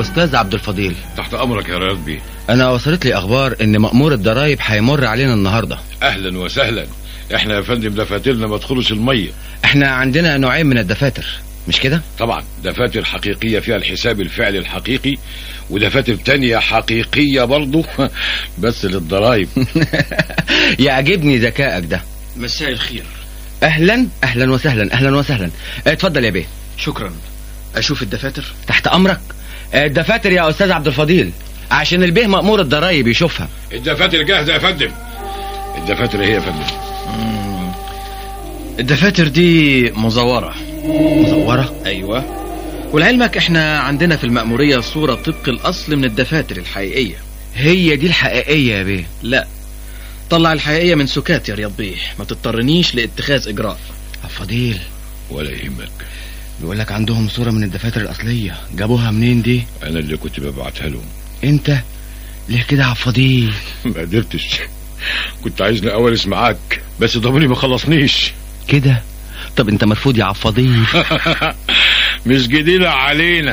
استاذ عبد الفضيل تحت امرك يا رياض بيه انا وصلت لي اخبار ان مأمور الضرايب هيمر علينا النهارده اهلا وسهلا احنا يا فندم دفاترنا ما تدخلش الميه احنا عندنا نوعين من الدفاتر مش كده طبعا دفاتر حقيقيه فيها الحساب الفعلي الحقيقي ودفاتر تانية حقيقيه برضه بس للضرايب يعجبني ذكائك ده مساء الخير اهلا اهلا وسهلا اهلا وسهلا اتفضل يا بيه شكرا اشوف الدفاتر تحت امرك الدفاتر يا استاذ عبد الفضيل عشان البيه مأمور الضرايب يشوفها الدفاتر جاهزه يا فندم الدفاتر هي يا فندم الدفاتر دي مزورة مزورة ايوه ولعلمك احنا عندنا في المأمورية صورة طبق الاصل من الدفاتر الحقيقية هي دي الحقيقية يا بيه لا طلع الحقيقية من سكات يا رياض بيه ما تضطرنيش لاتخاذ اجراء عبد الفضيل ولا يهمك بيقول لك عندهم صورة من الدفاتر الأصلية جابوها منين دي انا اللي كنت ببعتها لهم انت ليه كده يا عبد الفضيل ما قدرتش كنت عايزني اورث معاك بس ضميري ما خلصنيش كده طب انت مرفوض يا عبد الفضيل مش جديدة علينا